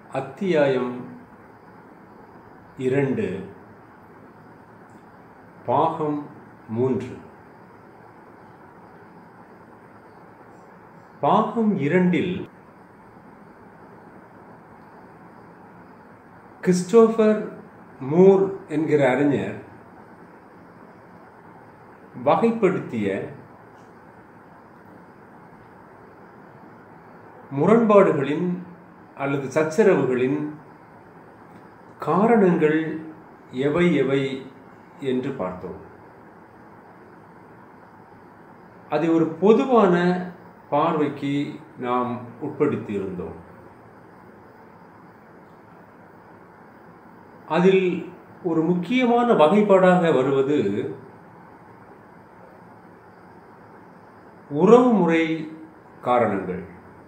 அத்தியாயம் இரண்டு பாகம் மூன்று பாகம் இரண்டில் கிறிஸ்டோபர் மூர் என்கிற அறிஞர் வகைப்படுத்திய முரண்பாடுகளின் அல்லது சச்சரவுகளின் காரணங்கள் எவை எவை என்று பார்த்தோம் அதை ஒரு பொதுவான பார்வைக்கு நாம் உட்படுத்தி இருந்தோம் அதில் ஒரு முக்கியமான வகைப்பாடாக வருவது உறவுமுறை காரணங்கள்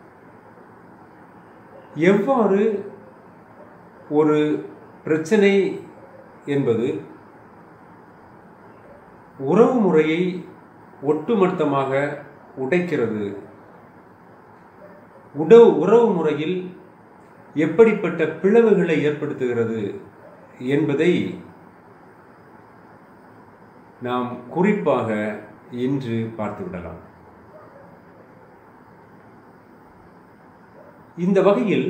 எவ்வாறு ஒரு பிரச்சனை என்பது உறவு முறையை ஒட்டுமொத்தமாக உடைக்கிறது உட உறவு முறையில் எப்படிப்பட்ட பிளவுகளை ஏற்படுத்துகிறது என்பதை நாம் குறிப்பாக இன்று பார்த்துவிடலாம் இந்த வகையில்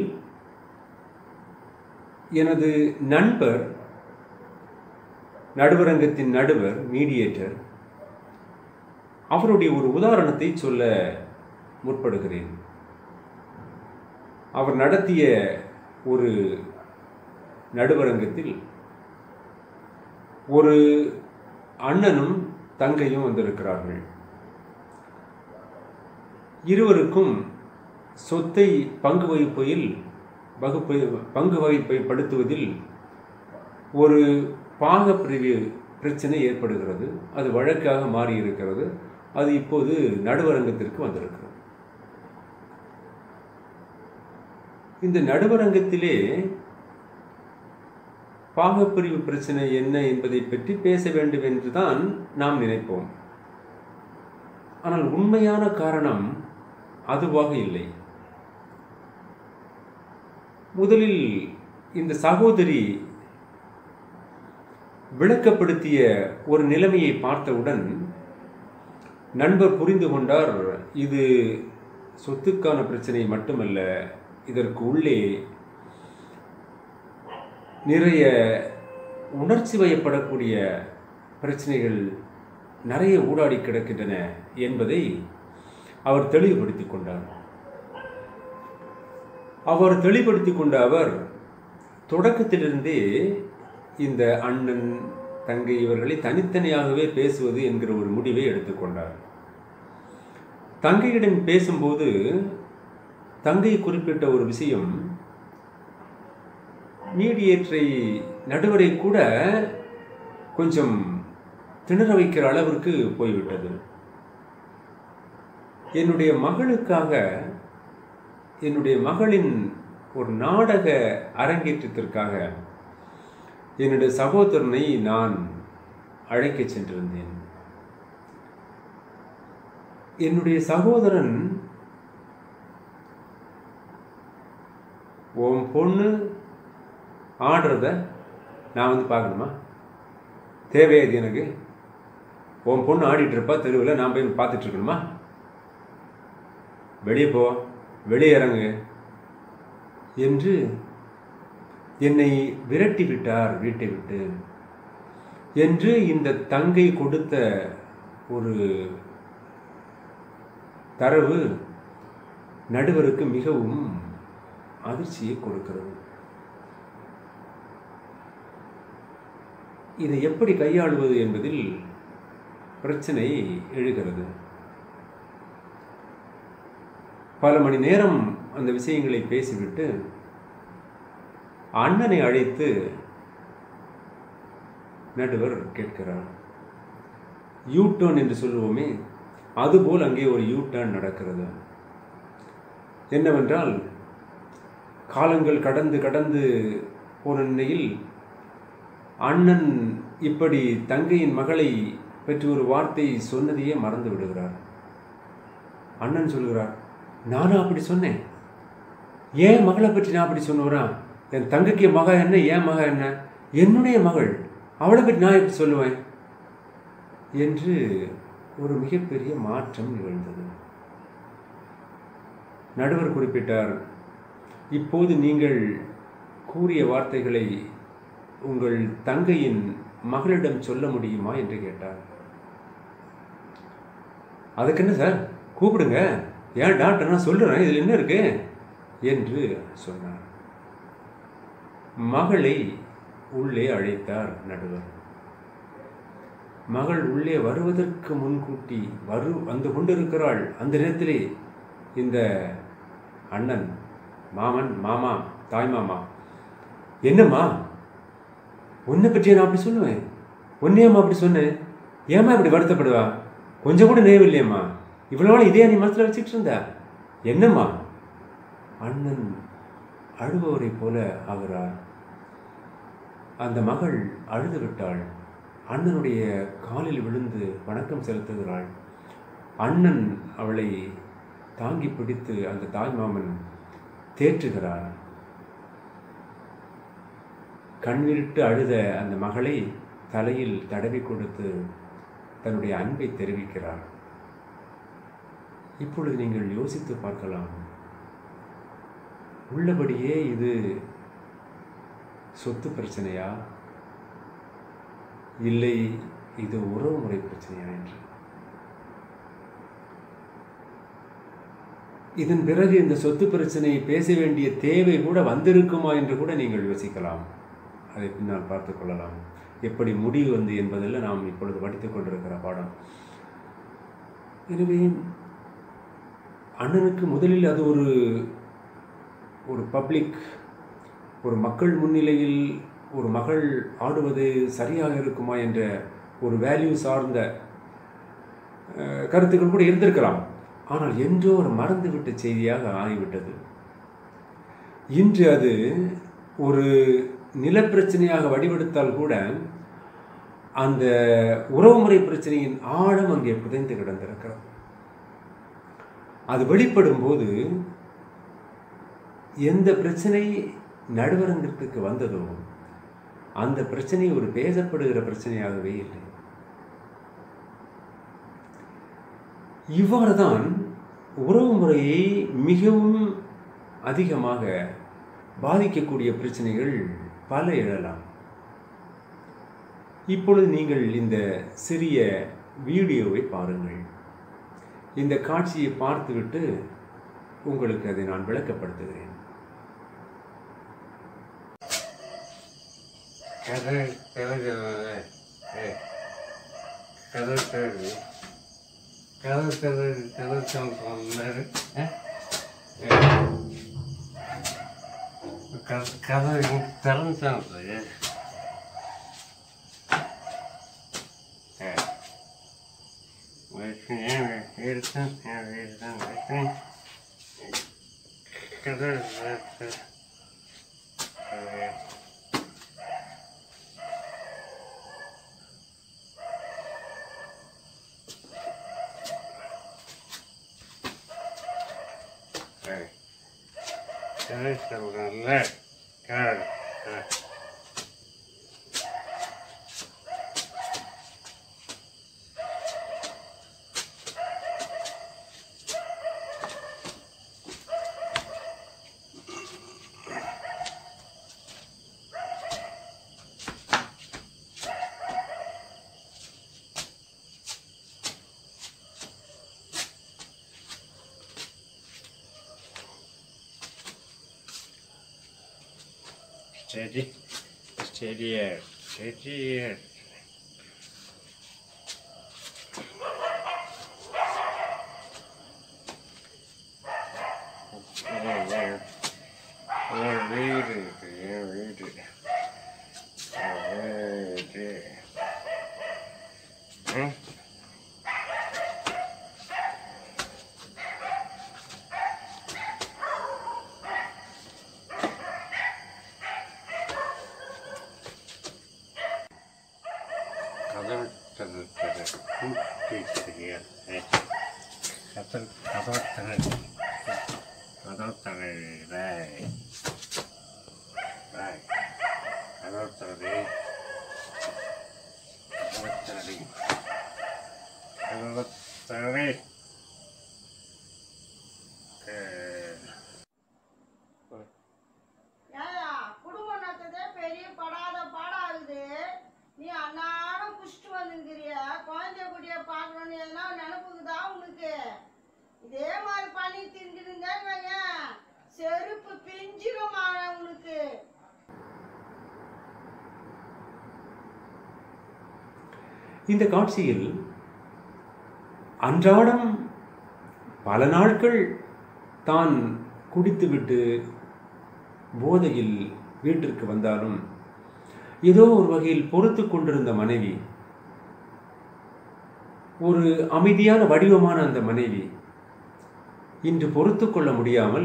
எனது நண்பர் நடுவரங்கத்தின் நடுவர் மீடியேட்டர் அவருடைய ஒரு உதாரணத்தை சொல்ல முற்படுகிறேன் அவர் நடத்திய ஒரு நடுவரங்கத்தில் ஒரு அண்ணனும் தங்கையும் வந்திருக்கிறார்கள் இருவருக்கும் சொத்தை பங்கு வகிப்பதில் வகுப்பை பங்கு வகிப்பை படுத்துவதில் ஒரு பாகப்பிரிவு பிரச்சனை ஏற்படுகிறது அது வழக்காக மாறி இருக்கிறது அது இப்போது நடுவரங்கத்திற்கு வந்திருக்கிறது இந்த நடுவரங்கத்திலே பாகப்பிரிவு பிரச்சனை என்ன என்பதை பற்றி பேச வேண்டும் என்றுதான் நாம் நினைப்போம் ஆனால் உண்மையான காரணம் அதுவாக இல்லை முதலில் இந்த சகோதரி விளக்கப்படுத்திய ஒரு நிலைமையை பார்த்தவுடன் நண்பர் புரிந்து கொண்டார் இது சொத்துக்கான பிரச்சனை மட்டுமல்ல இதற்கு உள்ளே நிறைய உணர்ச்சி வயப்படக்கூடிய பிரச்சனைகள் நிறைய ஊடாடி கிடக்கின்றன என்பதை அவர் தெளிவுபடுத்தி கொண்டார் அவர் தெளிவுபடுத்தி கொண்ட அவர் தொடக்கத்திலிருந்தே இந்த அண்ணன் தங்கை இவர்களை தனித்தனியாகவே பேசுவது என்கிற ஒரு முடிவை எடுத்துக்கொண்டார் தங்கையிடம் பேசும்போது தங்கை குறிப்பிட்ட ஒரு விஷயம் மீடியேட்டரை நடுவரை கூட கொஞ்சம் திணற வைக்கிற அளவிற்கு போய்விட்டது என்னுடைய மகளுக்காக என்னுடைய மகளின் ஒரு நாடக அரங்கேற்றத்திற்காக என்னுடைய சகோதரனை நான் அழைக்க சென்றிருந்தேன் என்னுடைய சகோதரன் உன் பொண்ணு ஆடுறத நான் வந்து பார்க்கணுமா தேவையாது எனக்கு உன் பொண்ணு ஆடிட்டு இருப்பா தெருவில் நான் போய் பார்த்துட்டு இருக்கணுமா வெளியே போ வெளியே இறங்கு என்று என்னை விரட்டி விட்டார் வீட்டை விட்டு என்று இந்த தங்கை கொடுத்த ஒரு தரவு நடுவருக்கு மிகவும் அதிர்ச்சியை கொடுக்கிறது இதை எப்படி கையாளுவது என்பதில் பிரச்சனை எழுகிறது பல மணி நேரம் அந்த விஷயங்களை பேசிவிட்டு அண்ணனை அழைத்து நடுவர் கேட்கிறார் யூ டர்ன் என்று சொல்லுவோமே அதுபோல் அங்கே ஒரு யூ டர்ன் நடக்கிறது என்னவென்றால் காலங்கள் கடந்து கடந்து போன நிலையில் அண்ணன் இப்படி தங்கையின் மகளை பற்றி ஒரு வார்த்தை சொன்னதையே மறந்து விடுகிறார் அண்ணன் சொல்கிறார் நானும் அப்படி சொன்னேன் ஏன் மகளை பற்றி நான் அப்படி சொன்னவரா என் தங்கைக்கு மக என்ன என் மக என்ன என்னுடைய மகள் அவளை பற்றி நான் எப்படி சொல்லுவேன் என்று ஒரு மிகப்பெரிய மாற்றம் நிகழ்ந்தது நடுவர் குறிப்பிட்டார் இப்போது நீங்கள் கூறிய வார்த்தைகளை உங்கள் தங்கையின் மகளிடம் சொல்ல முடியுமா என்று கேட்டார் அதுக்கு என்ன சார் கூப்பிடுங்க ஏன் டாக்டர் நான் சொல்கிறேன் இதில் என்ன இருக்கு என்று சொன்னார் மகளை உள்ளே அழைத்தார் நடுவர் மகள் உள்ளே வருவதற்கு முன்கூட்டி வரு வந்து கொண்டிருக்கிறாள் அந்த நேரத்திலே இந்த அண்ணன் மாமன் மாமா தாய் மாமா என்னம்மா உன்னை பற்றி நான் அப்படி சொல்லுவேன் உன்னையம்மா அப்படி சொன்னேன் ஏம்மா இப்படி வருத்தப்படுவா கொஞ்சம் கூட நேவு இல்லையம்மா இவ்வளோ நாள் இதே நீ மனசில் வச்சுட்டு இருந்தா என்னம்மா அண்ணன் அழுபவரைப் போல ஆகிறார் அந்த மகள் அழுது விட்டாள் அண்ணனுடைய காலில் விழுந்து வணக்கம் செலுத்துகிறாள் அண்ணன் அவளை தாங்கி பிடித்து அந்த தாய்மாமன் தேற்றுகிறார் கண்விருட்டு அழுத அந்த மகளை தலையில் தடவி கொடுத்து தன்னுடைய அன்பை தெரிவிக்கிறார் இப்பொழுது நீங்கள் யோசித்து பார்க்கலாம் உள்ளபடியே இது சொத்து பிரச்சனையா இல்லை இது உறவு முறை பிரச்சனையா என்று இதன் பிறகு இந்த சொத்து பிரச்சனையை பேச வேண்டிய தேவை கூட வந்திருக்குமா என்று கூட நீங்கள் யோசிக்கலாம் அதை பின்னால் பார்த்து கொள்ளலாம் எப்படி முடிவு வந்து என்பதில் நாம் இப்பொழுது படித்துக் கொண்டிருக்கிற பாடம் எனவே அண்ணனுக்கு முதலில் அது ஒரு ஒரு பப்ளிக் ஒரு மக்கள் முன்னிலையில் ஒரு மகள் ஆடுவது சரியாக இருக்குமா என்ற ஒரு வேல்யூ சார்ந்த அஹ், கருத்துக்கள் கூட இருந்திருக்கலாம் ஆனால் என்றோ ஒரு மறந்துவிட்ட செய்தியாக ஆகிவிட்டது இன்று அது ஒரு நிலப்பிரச்சனையாக வடிவெடுத்தால் கூட அந்த உறவுமுறை பிரச்சனையின் ஆழம் அங்கே புதைந்து கிடந்திருக்கிறது அது வெளிப்படும் போது எந்த பிரச்சனை நடுவரங்கத்துக்கு வந்ததோ அந்த பிரச்சனை ஒரு பேசப்படுகிற பிரச்சனையாகவே இல்லை இவ்வாறு தான் உறவு முறையை மிகவும் அதிகமாக பாதிக்கக்கூடிய பிரச்சனைகள் பல எழலாம் இப்பொழுது நீங்கள் இந்த சிறிய வீடியோவை பாருங்கள் இந்த காட்சியை பார்த்துவிட்டு உங்களுக்கு அதை நான் விளக்கப்படுத்துகிறேன் கதை கதை கதை கதை கதை கதை கதை சொன்னாரு கதை திறந்துச்சாங்க எடுத்தேன் எடுத்தேன் கதை கதை சொல்றேன்ல கதை Steady. Steadier. Steadier. Yeah, yeah. Yeah, read it. Yeah, read it. Yeah, read it. Hmm? கதவு தரு தரு கூட்டி தருகிய கதவு கதவு தரு கதவு தருகிற Right. அறுபத்தடி அறுபத்தடி அறுபத்தடி ஏயா குடும்பம் நடத்ததே பெரிய படாத பாடாகுது நீ அன்னாடம் குஷ்டு வந்துங்கிறிய குழந்தை குட்டிய பார்க்கணும்னு எதனா நினப்புக்குதா உனக்கு இதே மாதிரி பண்ணி திரிஞ்சிருந்தேன்னு வையேன் செருப்பு பிஞ்சிருமான உனக்கு இந்த காட்சியில் அன்றாடம் பல நாட்கள் தான் குடித்துவிட்டு போதையில் வீட்டிற்கு வந்தாலும் ஏதோ ஒரு வகையில் பொறுத்து கொண்டிருந்த மனைவி ஒரு அமைதியான வடிவமான அந்த மனைவி இன்று பொறுத்து கொள்ள முடியாமல்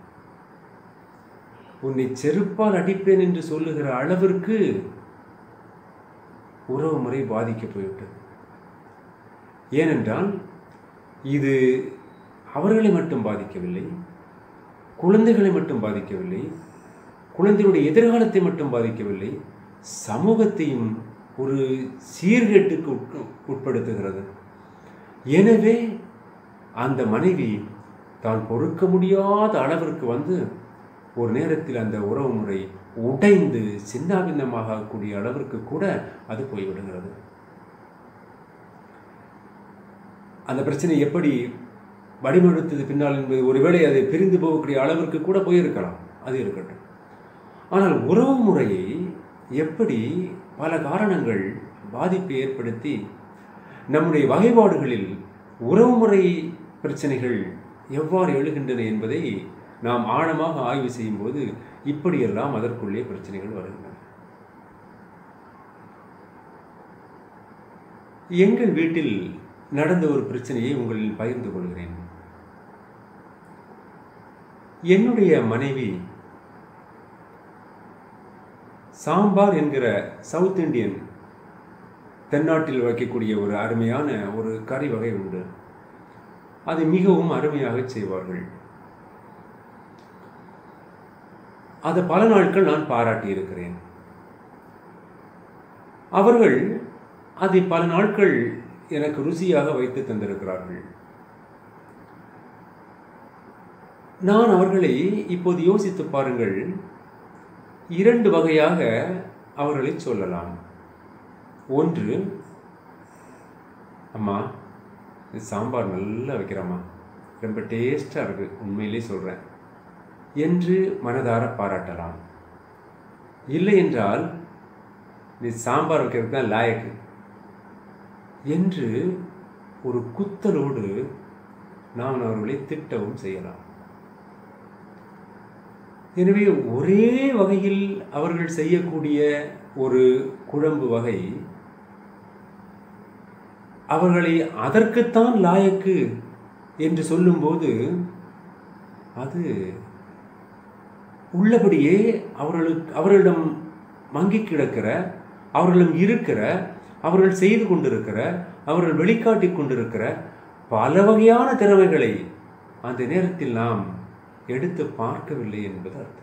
உன்னை செருப்பால் அடிப்பேன் என்று சொல்லுகிற அளவிற்கு உறவு முறை பாதிக்க போய்விட்டது ஏனென்றால் இது அவர்களை மட்டும் பாதிக்கவில்லை குழந்தைகளை மட்டும் பாதிக்கவில்லை குழந்தைகளுடைய எதிர்காலத்தை மட்டும் பாதிக்கவில்லை சமூகத்தையும் ஒரு சீர்கேட்டுக்கு உட்க- உட்படுத்துகிறது எனவே அந்த மனைவி தான் பொறுக்க முடியாத அளவிற்கு வந்து ஒரு நேரத்தில் அந்த உறவு முறை உடைந்து சின்னாபின்னமாகக்கூடிய அளவிற்கு கூட அது போய்விடுகிறது அந்த பிரச்சனை எப்படி வடிவெடுத்தது பின்னால் என்பது ஒருவேளை அது பிரிந்து போகக்கூடிய அளவிற்கு கூட போயிருக்கலாம் அது இருக்கட்டும் ஆனால் உறவு முறையை எப்படி பல காரணங்கள் பாதிப்பை ஏற்படுத்தி நம்முடைய வகைப்பாடுகளில் உறவுமுறை பிரச்சனைகள் எவ்வாறு எழுகின்றன என்பதை நாம் ஆழமாக ஆய்வு செய்யும்போது இப்படியெல்லாம் அதற்குள்ளே பிரச்சனைகள் வருகின்றன எங்கள் வீட்டில் நடந்த ஒரு பிரச்சனையை உங்களில் பகிர்ந்து கொள்கிறேன் என்னுடைய மனைவி சாம்பார் என்கிற சவுத் இந்தியன் தென்னாட்டில் வைக்கக்கூடிய ஒரு அருமையான ஒரு கறி வகை உண்டு அதை மிகவும் அருமையாக செய்வார்கள் அதை பல நாட்கள் நான் பாராட்டி இருக்கிறேன் அவர்கள் அதை பல நாட்கள் எனக்கு ருசியாக வைத்து தந்திருக்கிறார்கள் நான் அவர்களை இப்போது யோசித்து பாருங்கள் இரண்டு வகையாக அவர்களை சொல்லலாம் ஒன்று அம்மா இது சாம்பார் நல்லா வைக்கிறம்மா ரொம்ப டேஸ்டாக இருக்குது உண்மையிலே சொல்கிறேன் என்று மனதார பாராட்டலாம் இல்லை என்றால் நீ சாம்பார் வைக்கிறது தான் லாயக்கு என்று ஒரு குத்தலோடு நான் அவர்களை திட்டவும் செய்யலாம் எனவே ஒரே வகையில் அவர்கள் செய்யக்கூடிய ஒரு குழம்பு வகை அவர்களை அதற்குத்தான் லாயக்கு என்று சொல்லும்போது அது உள்ளபடியே அவர்களுக்கு அவர்களிடம் மங்கி கிடக்கிற அவர்களிடம் இருக்கிற அவர்கள் செய்து கொண்டிருக்கிற அவர்கள் வெளிக்காட்டிக் கொண்டிருக்கிற பல வகையான திறமைகளை அந்த நேரத்தில் நாம் எடுத்து பார்க்கவில்லை என்பது அர்த்தம்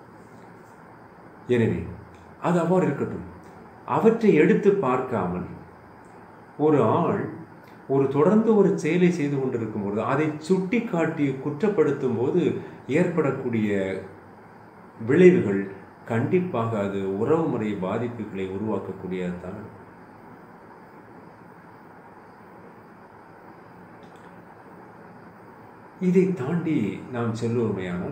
எனவே அது அவ்வாறு இருக்கட்டும் அவற்றை எடுத்து பார்க்காமல் ஒரு ஆள் ஒரு தொடர்ந்து ஒரு செயலை செய்து கொண்டிருக்கும் பொழுது அதை சுட்டி காட்டி குற்றப்படுத்தும் போது ஏற்படக்கூடிய விளைவுகள் கண்டிப்பாக அது உறவுமுறை பாதிப்புகளை உருவாக்கக்கூடியதுதான் இதை தாண்டி நாம் செல்லுவோமையானால்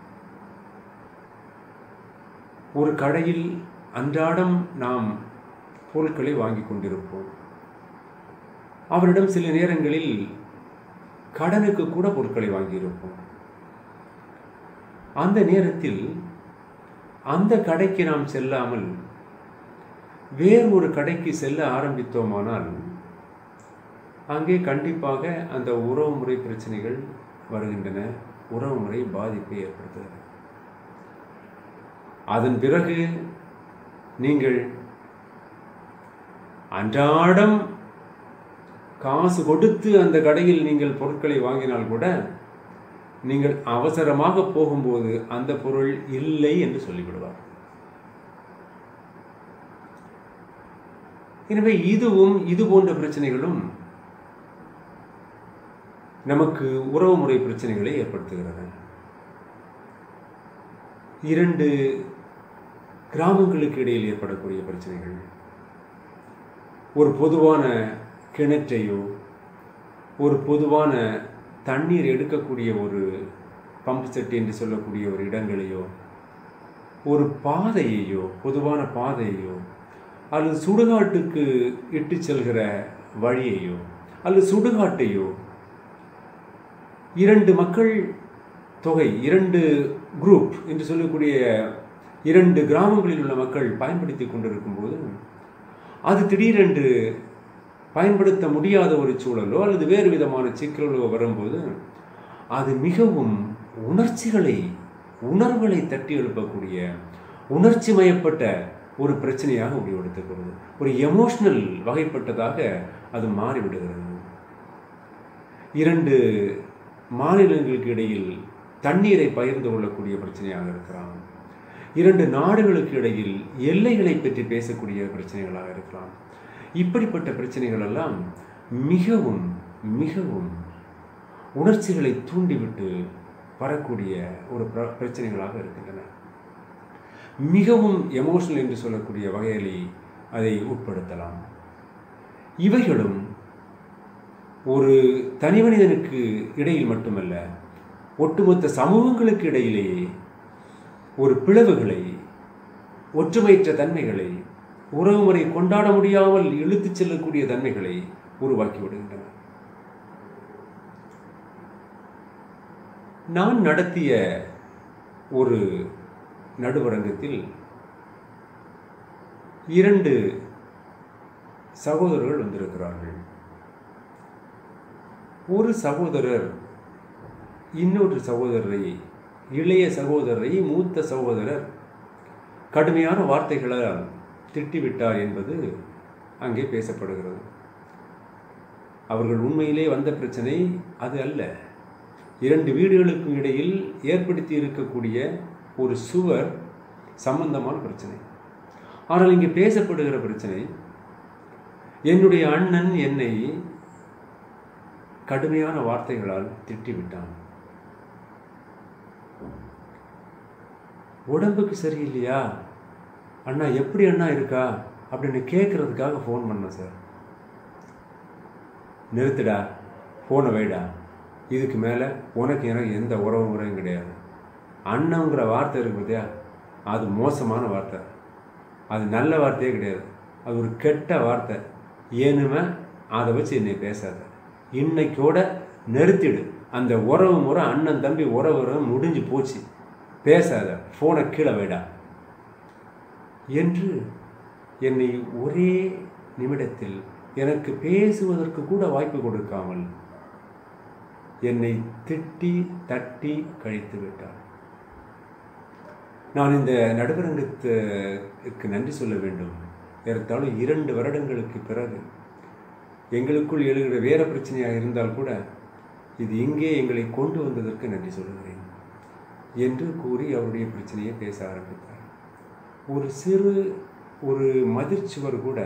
ஒரு கடையில் அன்றாடம் நாம் பொருட்களை வாங்கி கொண்டிருப்போம் அவரிடம் சில நேரங்களில் கடனுக்கு கூட பொருட்களை வாங்கியிருப்போம் அந்த நேரத்தில் அந்த கடைக்கு நாம் செல்லாமல் வேறு ஒரு கடைக்கு செல்ல ஆரம்பித்தோமானால் அங்கே கண்டிப்பாக அந்த உறவுமுறை பிரச்சனைகள் வருகின்றன உறவுமுறை பாதிப்பை ஏற்படுத்துகிறது அதன் பிறகு நீங்கள் அன்றாடம் காசு கொடுத்து அந்த கடையில் நீங்கள் பொருட்களை வாங்கினால் கூட நீங்கள் அவசரமாக போகும்போது அந்த பொருள் இல்லை என்று சொல்லிவிடுவார் எனவே இதுவும் இது போன்ற பிரச்சனைகளும் நமக்கு உறவுமுறை பிரச்சனைகளை ஏற்படுத்துகிறது இரண்டு கிராமங்களுக்கு இடையில் ஏற்படக்கூடிய பிரச்சனைகள் ஒரு பொதுவான கிணற்றையோ ஒரு பொதுவான தண்ணீர் எடுக்கக்கூடிய ஒரு பம்ப் செட் என்று சொல்லக்கூடிய ஒரு இடங்களையோ ஒரு பாதையையோ பொதுவான பாதையையோ அல்லது சுடுகாட்டுக்கு இட்டு செல்கிற வழியையோ அல்லது சுடுகாட்டையோ இரண்டு மக்கள் தொகை இரண்டு குரூப் என்று சொல்லக்கூடிய இரண்டு கிராமங்களில் உள்ள மக்கள் பயன்படுத்தி கொண்டிருக்கும் போது அது திடீரென்று பயன்படுத்த முடியாத ஒரு சூழலோ அல்லது வேறு விதமான சிக்கலோ வரும்போது அது மிகவும் உணர்ச்சிகளை உணர்வுகளை தட்டி எழுப்பக்கூடிய உணர்ச்சி மயப்பட்ட ஒரு பிரச்சனையாக முடிவெடுத்துக்கிறது ஒரு எமோஷனல் வகைப்பட்டதாக அது மாறிவிடுகிறது இரண்டு மாநிலங்களுக்கு இடையில் தண்ணீரை பகிர்ந்து கொள்ளக்கூடிய பிரச்சனையாக இருக்கலாம் இரண்டு நாடுகளுக்கு இடையில் எல்லைகளை பற்றி பேசக்கூடிய பிரச்சனைகளாக இருக்கலாம் இப்படிப்பட்ட பிரச்சனைகள் எல்லாம் மிகவும் மிகவும் உணர்ச்சிகளை தூண்டிவிட்டு வரக்கூடிய ஒரு பிர- பிரச்சனைகளாக இருக்கின்றன மிகவும் எமோஷனல் என்று சொல்லக்கூடிய வகையில் அதை உட்படுத்தலாம் இவைகளும் ஒரு தனி மனிதனுக்கு இடையில் மட்டுமல்ல ஒட்டுமொத்த சமூகங்களுக்கு இடையிலேயே ஒரு பிளவுகளை ஒற்றுமையற்ற தன்மைகளை உறவுமுறை கொண்டாட முடியாமல் இழுத்துச் செல்லக்கூடிய தன்மைகளை உருவாக்கி விடுகின்றன நான் நடத்திய ஒரு நடுவரங்கத்தில் இரண்டு சகோதரர்கள் வந்திருக்கிறார்கள் ஒரு சகோதரர் இன்னொரு சகோதரரை இளைய சகோதரரை மூத்த சகோதரர் கடுமையான வார்த்தைகளால் திட்டிவிட்டார் என்பது அங்கே பேசப்படுகிறது அவர்கள் உண்மையிலே வந்த பிரச்சனை அது அல்ல இரண்டு வீடுகளுக்கும் இடையில் ஏற்படுத்தி இருக்கக்கூடிய ஒரு சுவர் சம்பந்தமான பிரச்சனை ஆனால் இங்கே பேசப்படுகிற பிரச்சனை என்னுடைய அண்ணன் என்னை கடுமையான வார்த்தைகளால் திட்டிவிட்டான் உடம்புக்கு சரியில்லையா அண்ணா எப்படி அண்ணா இருக்கா அப்படின்னு கேட்கறதுக்காக ஃபோன் பண்ணேன் சார் நிறுத்துடா ஃபோனை வைடா இதுக்கு மேலே உனக்கு எனக்கு எந்த உறவு முறையும் கிடையாது அண்ணங்கிற வார்த்தை இருக்கு பார்த்தியா அது மோசமான வார்த்தை அது நல்ல வார்த்தையே கிடையாது அது ஒரு கெட்ட வார்த்தை ஏனுமே அதை வச்சு என்னை பேசாத இன்னைக்கோட நிறுத்திடு அந்த உறவு முறை அண்ணன் தம்பி உறவு உறவு முடிஞ்சு போச்சு பேசாத ஃபோனை கீழே வைடா என்று என்னை ஒரே நிமிடத்தில் எனக்கு பேசுவதற்கு கூட வாய்ப்பு கொடுக்காமல் என்னை திட்டி தட்டி கழித்து விட்டார் நான் இந்த நடுவரங்கத்துக்கு நன்றி சொல்ல வேண்டும் ஏறத்தாலும் இரண்டு வருடங்களுக்கு பிறகு எங்களுக்குள் எழுகிற வேற பிரச்சனையாக இருந்தால் கூட இது இங்கே எங்களை கொண்டு வந்ததற்கு நன்றி சொல்கிறேன் என்று கூறி அவருடைய பிரச்சனையை பேச ஆரம்பித்தார் ஒரு சிறு ஒரு மதிர்ச்சுவர் கூட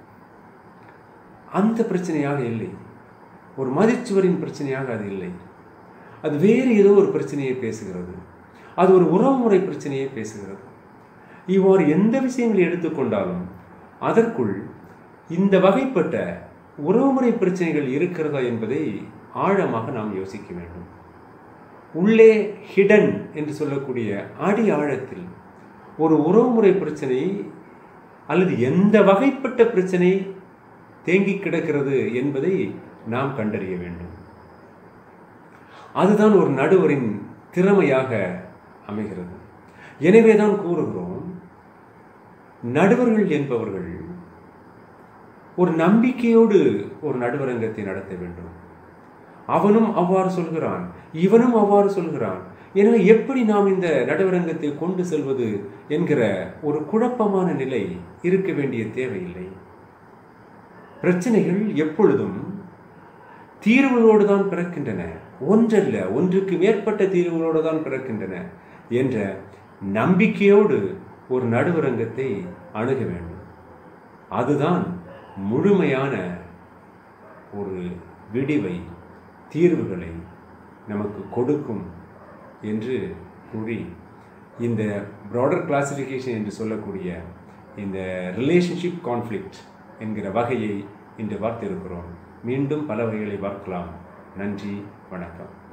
அந்த பிரச்சனையாக இல்லை ஒரு மதிர்ச்சுவரின் பிரச்சனையாக அது இல்லை அது வேறு ஏதோ ஒரு பிரச்சனையை பேசுகிறது அது ஒரு உறவுமுறை பிரச்சனையை பேசுகிறது இவ்வாறு எந்த விஷயங்களை எடுத்துக்கொண்டாலும் அதற்குள் இந்த வகைப்பட்ட உறவுமுறை பிரச்சனைகள் இருக்கிறதா என்பதை ஆழமாக நாம் யோசிக்க வேண்டும் உள்ளே ஹிடன் என்று சொல்லக்கூடிய அடி ஆழத்தில் ஒரு உறவுமுறை பிரச்சனை அல்லது எந்த வகைப்பட்ட பிரச்சனை தேங்கி கிடக்கிறது என்பதை நாம் கண்டறிய வேண்டும் அதுதான் ஒரு நடுவரின் திறமையாக அமைகிறது எனவே தான் கூறுகிறோம் நடுவர்கள் என்பவர்கள் ஒரு நம்பிக்கையோடு ஒரு நடுவரங்கத்தை நடத்த வேண்டும் அவனும் அவ்வாறு சொல்கிறான் இவனும் அவ்வாறு சொல்கிறான் எனவே எப்படி நாம் இந்த நடுவரங்கத்தை கொண்டு செல்வது என்கிற ஒரு குழப்பமான நிலை இருக்க வேண்டிய தேவையில்லை பிரச்சனைகள் எப்பொழுதும் தீர்வுகளோடு தான் பிறக்கின்றன ஒன்றல்ல ஒன்றுக்கு மேற்பட்ட தீர்வுகளோடு தான் பிறக்கின்றன என்ற நம்பிக்கையோடு ஒரு நடுவரங்கத்தை அணுக வேண்டும் அதுதான் முழுமையான ஒரு விடிவை தீர்வுகளை நமக்கு கொடுக்கும் என்று கூறி இந்த ப்ராடர் கிளாசிஃபிகேஷன் என்று சொல்லக்கூடிய இந்த ரிலேஷன்ஷிப் கான்ஃப்ளிக்ட் என்கிற வகையை இன்று பார்த்திருக்கிறோம் மீண்டும் பல வகைகளை பார்க்கலாம் நன்றி வணக்கம்